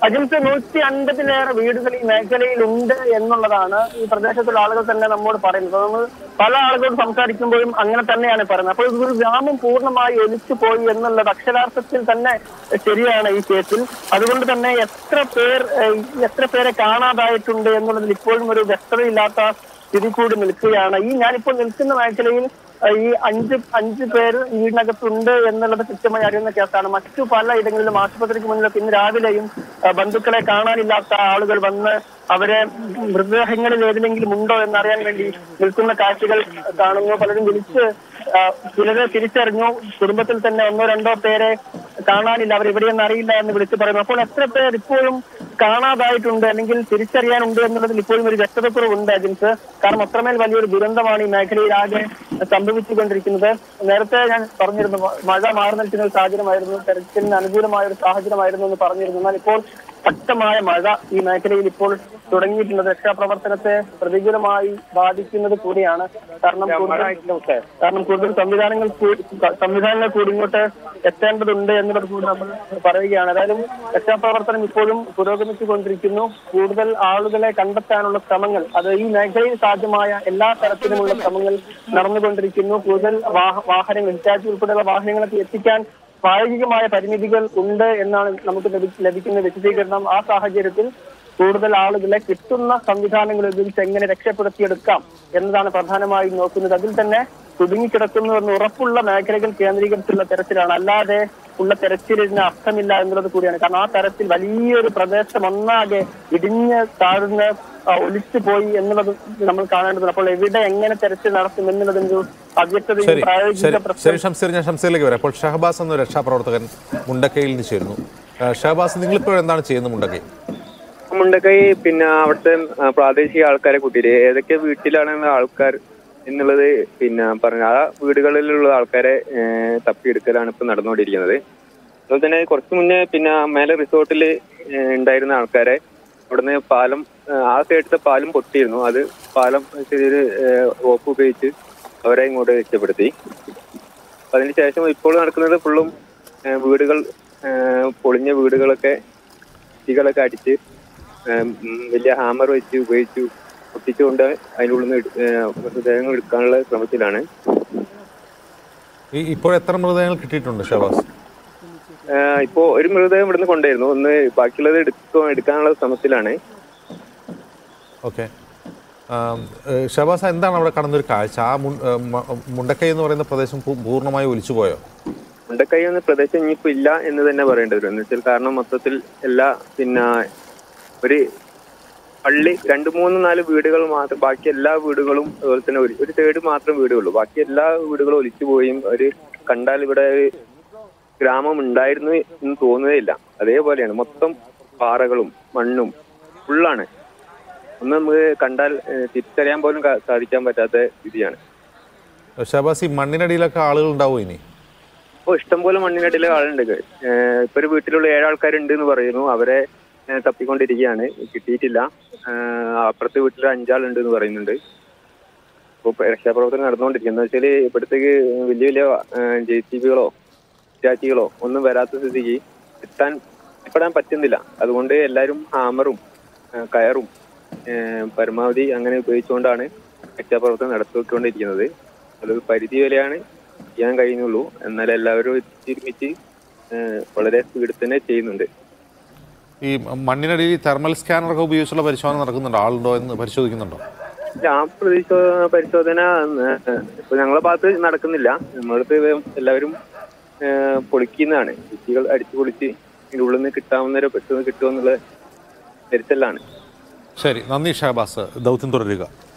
അജിൻസ് നൂറ്റി അൻപതിലേറെ വീടുകൾ ഈ മേഖലയിൽ ഉണ്ട് എന്നുള്ളതാണ് ഈ പ്രദേശത്തുള്ള ആളുകൾ തന്നെ നമ്മോട് പറയുന്നത് നമ്മൾ പല ആളുകളോട് സംസാരിക്കുമ്പോഴും അങ്ങനെ തന്നെയാണ് പറയുന്നത് അപ്പോൾ ഒരു ഗ്രാമം പൂർണ്ണമായി ഒലിച്ചു പോയി എന്നുള്ളത് അക്ഷരാർത്ഥത്തിൽ തന്നെ ശരിയാണ് ഈ കേസിൽ അതുകൊണ്ട് തന്നെ എത്ര പേർ ഏഹ്, എത്ര പേരെ കാണാതായിട്ടുണ്ട് എന്നുള്ളതിൽ ഇപ്പോഴും ഒരു വ്യക്തതയില്ലാത്ത സ്ഥിതി കൂടി നിൽക്കുകയാണ് ഈ ഞാനിപ്പോൾ നിൽക്കുന്ന മേഖലയിൽ ഏഹ്, ഈ അഞ്ച് അഞ്ച് പേര് വീടിനകത്തുണ്ട് എന്നുള്ളത് കൃത്യമായി അറിയുന്ന കേസാണ് മറ്റു പല ഇടങ്ങളിലും ആശുപത്രിക്ക് മുന്നിലൊക്കെ ഇന്ന് രാവിലെയും ഏഹ്, ബന്ധുക്കളെ കാണാനില്ലാത്ത ആളുകൾ വന്ന് അവരെ മൃതദേഹങ്ങളിൽ ഏതിലെങ്കിലും ഉണ്ടോ എന്നറിയാൻ വേണ്ടി നിൽക്കുന്ന കാഴ്ചകൾ കാണുന്നു പലരും വിളിച്ച് ഏഹ്, ചിലരെ തിരിച്ചറിഞ്ഞു കുടുംബത്തിൽ തന്നെ ഒന്നോ രണ്ടോ പേരെ കാണാനില്ല അവർ എവിടെയെന്ന് അറിയില്ല എന്ന് വിളിച്ചു പറയുന്നു അപ്പോൾ എത്ര പേർ ഇപ്പോഴും കാണാതായിട്ടുണ്ട് അല്ലെങ്കിൽ തിരിച്ചറിയാനുണ്ട് എന്നുള്ളതിൽ ഇപ്പോഴും ഒരു വ്യക്തതക്കുറവുണ്ട് അജിൻസ് കാരണം അത്രമേൽ വലിയൊരു ദുരന്തമാണ് ഈ മേഖലയിൽ ആകെ സംഭവിച്ചുകൊണ്ടിരിക്കുന്നത് നേരത്തെ ഞാൻ പറഞ്ഞിരുന്നു മ- മഴ മാറി നിൽക്കുന്ന ഒരു സാഹചര്യമായിരുന്നു തെരച്ചിലിന് അനുകൂലമായ ഒരു സാഹചര്യമായിരുന്നു എന്ന് പറഞ്ഞിരുന്നു എന്നാൽ ഇപ്പോൾ ശക്തമായ മഴ ഈ മേഖലയിൽ ഇപ്പോൾ തുടങ്ങിയിട്ടുണ്ട് രക്ഷാപ്രവർത്തനത്തെ പ്രതികൂലമായി ബാധിക്കുന്നത് കൂടിയാണ് കാരണം കൂടുതൽ കാരണം കൂടുതൽ സംവിധാനങ്ങൾ കൂ- സംവിധാനങ്ങൾ കൂടി ഇങ്ങോട്ട് എത്തേണ്ടതുണ്ട് എന്നുള്ളത് കൂടി നമ്മൾ പറയുകയാണ് ഏതായാലും രക്ഷാപ്രവർത്തനം ഇപ്പോഴും പുരോഗമിച്ചുകൊണ്ടിരിക്കുന്നു കൂടുതൽ ആളുകളെ കണ്ടെത്താനുള്ള ശ്രമങ്ങൾ അത് ഈ മേഖലയിൽ സാധ്യമായ എല്ലാ തരത്തിലുമുള്ള ശ്രമങ്ങൾ നടന്നുകൊണ്ടിരിക്കുന്നു കൂടുതൽ വാഹ- വാഹനങ്ങൾ ഹിറ്റാച്ചി ഉൾപ്പെടെയുള്ള വാഹനങ്ങളൊക്കെ എത്തിക്കാൻ പ്രായോഗികമായ പരിമിതികൾ ഉണ്ട് എന്നാണ് നമുക്ക് ലഭി- ലഭിക്കുന്ന വിശദീകരണം ആ സാഹചര്യത്തിൽ കൂടുതൽ ആളുകളെ കിട്ടുന്ന സംവിധാനങ്ങൾ ഉപയോഗിച്ച് എങ്ങനെ രക്ഷപ്പെടുത്തിയെടുക്കാം എന്നതാണ് പ്രധാനമായും നോക്കുന്നത് അതിൽ തന്നെ കുടുങ്ങിക്കിടക്കുന്നു എന്ന് ഉറപ്പുള്ള മേഖലകൾ കേന്ദ്രീകരിച്ചുള്ള തെരച്ചിലാണ് അല്ലാതെ ഉള്ള തെരച്ചിലിന് അർത്ഥമില്ല എന്നുള്ളത് കൂടിയാണ് കാരണം ആ തരത്തിൽ വലിയൊരു പ്രദേശം ഒന്നാകെ ഇടിഞ്ഞ് താഴ്ന്ന് ആ, ഒലിച്ചു പോയി എന്നുള്ളത് നമ്മൾ കാണേണ്ടതുണ്ട് അപ്പോൾ എവിടെ എങ്ങനെ തെരച്ചിൽ നടത്തും എന്നുള്ളതിന്റെ ഒരു അവ്യക്തതയും ശരി പ്രായോഗിക ശരി പ്രശ്നം ശരി ഷംസീർ ഞാൻ ഷംസീറിലേക്ക് വരാം അപ്പോൾ ഷഹബാസ് എന്ന രക്ഷാപ്രവർത്തകൻ മുണ്ടക്കയിൽ നിന്ന് ചേരുന്നു ആ, ഷഹബാസ് നിങ്ങളിപ്പോൾ എന്താണ് ചെയ്യുന്നത് മുണ്ടക്കൈ മുണ്ടക്കൈ പിന്നെ അവിടുത്തെ ആ, പ്രാദേശിക ആൾക്കാരെ കൂട്ടിയിട്ട് ഏതൊക്കെ വീട്ടിലാണ് ആൾക്കാർ എന്നുള്ളത് പിന്നെ പറഞ്ഞ ആ വീടുകളിലുള്ള ആൾക്കാരെ ഏ, തപ്പിയെടുക്കലാണ് ഇപ്പൊ നടന്നുകൊണ്ടിരിക്കുന്നത് അതുപോലെ തന്നെ കുറച്ച് മുന്നേ പിന്നെ മേലെ റിസോർട്ടിൽ ഉണ്ടായിരുന്ന ആൾക്കാരെ അവിടുന്ന് പാലം ആ, ആ സൈഡത്തെ പാലം പൊട്ടിയിരുന്നു അത് പാലം ചെറിയൊരു ഓപ്പ് ഉപയോഗിച്ച് അവരെ ഇങ്ങോട്ട് രക്ഷപ്പെടുത്തി അപ്പൊ അതിന് ശേഷം ഇപ്പോൾ നടക്കുന്നത് ഫുള്ളും ഏ, വീടുകൾ ഏ, പൊളിഞ്ഞ വീടുകളൊക്കെ കുട്ടികളൊക്കെ അടിച്ച് ഏം, ഉം, വലിയ ഹാമർ വെച്ച് ഉപയോഗിച്ചു പൊട്ടിച്ചുകൊണ്ട് അതിനുള്ളിൽ നിന്ന് എടു- ഏ, മൃതദേഹങ്ങൾ എടുക്കാനുള്ള ശ്രമത്തിലാണ് ഈ ഇപ്പോൾ എത്ര മൃതദേഹങ്ങൾ കിട്ടിയിട്ടുണ്ട് ഷഹബാസ് ഏ, ഇപ്പോ ഒരു മൃതദേഹം ഇവിടുന്ന് കൊണ്ടായിരുന്നു ഒന്ന് ബാക്കിയുള്ളത് എടുക്കോ എടുക്കാനുള്ള ശ്രമത്തിലാണ് ഓക്കെ ഷഹബാസ് എന്താണ് അവിടെ കാണുന്നൊരു കാഴ്ച ആ മുൻ- ആ, മ- മുണ്ടക്കൈ എന്ന് പറയുന്ന പ്രദേശം പൂ- പൂർണ്ണമായി ഒലിച്ചു പോയോ മുണ്ടക്കൈ എന്ന പ്രദേശം ഇനിയിപ്പോ ഇല്ല എന്ന് തന്നെ പറയേണ്ടി വരും എന്ന് വെച്ചാൽ കാരണം മൊത്തത്തിൽ എല്ലാ പിന്നെ ഒരു പള്ളി രണ്ട് മൂന്ന് നാല് വീടുകൾ മാത്രം ബാക്കി എല്ലാ വീടുകളും അതുപോലെ തന്നെ ഒരു ഒരു സൈഡ് മാത്രം വീടുകളുള്ളൂ ബാക്കി എല്ലാ വീടുകളും ഒലിച്ചു പോയും ഒരു കണ്ടാൽ ഇവിടെ ഒരു ഗ്രാമം ഉണ്ടായിരുന്നു എന്ന് തോന്നുകയില്ല അതേപോലെയാണ് മൊത്തം പാറകളും മണ്ണും ഫുള്ളാണ് ഒന്ന് നമുക്ക് കണ്ടാൽ ഏഹ്, തിരിച്ചറിയാൻ പോലും കാ- സാധിക്കാൻ പറ്റാത്ത സ്ഥിതിയാണ് ഷഹബാസ് ഈ മണ്ണിനടിയിലൊക്കെ ആളുകൾ ഉണ്ടാവും ഇനി ഇപ്പൊ ഇഷ്ടംപോലെ മണ്ണിനടിയിലെ ആളുണ്ട് ഏഹ് ഇപ്പൊ ഒരു വീട്ടിലുള്ള ഏഴാൾക്കാരുണ്ട് എന്ന് പറയുന്നു അവരെ ഏഹ് തപ്പിക്കൊണ്ടിരിക്കുകയാണ് കിട്ടിയിട്ടില്ല ഏഹ് അപ്പുറത്തെ വീട്ടിൽ അഞ്ചാളുണ്ട് എന്ന് പറയുന്നുണ്ട് ഇപ്പോൾ രക്ഷാപ്രവർത്തനം നടന്നുകൊണ്ടിരിക്കുന്നത് എന്താ വെച്ചാല് ഇവിടത്തേക്ക് വലിയ വലിയ ജെ സി ബികളോ ഹിറ്റാച്ചികളോ ഒന്നും വരാത്ത സ്ഥിതിക്ക് എത്താൻ എത്തിപ്പെടാൻ പറ്റുന്നില്ല അതുകൊണ്ട് എല്ലാവരും ഹാമറും ഏഹ് കയറും ഏഹ് പരമാവധി അങ്ങനെ ഉപയോഗിച്ചുകൊണ്ടാണ് രക്ഷാപ്രവർത്തനം നടത്തിക്കൊണ്ടിരിക്കുന്നത് അത് പരിധി വരെയാണ് ചെയ്യാൻ കഴിയുന്നുള്ളൂ എന്നാൽ എല്ലാവരും ഒരുമിച്ച് ഏഹ് വളരെ സ്പീഡിൽ തന്നെ ചെയ്യുന്നുണ്ട് ഈ മണ്ണിനടിയിൽ തെർമൽ സ്കാനറൊക്കെ ഉപയോഗിച്ചുള്ള പരിശോധന നടക്കുന്നുണ്ടോ ആളുണ്ടോ എന്ന് പരിശോധിക്കുന്നുണ്ടോ ഇല്ല, ആ പ്രതിശോ പരിശോധന ഏഹ്, ഇപ്പൊ ഞങ്ങളെ ഭാഗത്ത് നടക്കുന്നില്ല നമ്മളടുത്ത് എല്ലാവരും ഏഹ്, പൊളിക്കുന്നതാണ് കുട്ടികൾ അടിച്ചു പൊളിച്ച് ഇതിന്റെ ഉള്ളിൽ നിന്ന് കിട്ടാവുന്നവരെ പെട്ടെന്ന് കിട്ടുമെന്നുള്ള തിരിച്ചലാണ് ശരി നന്ദി ഷഹബാസ് ദൗത്യം തുടരുക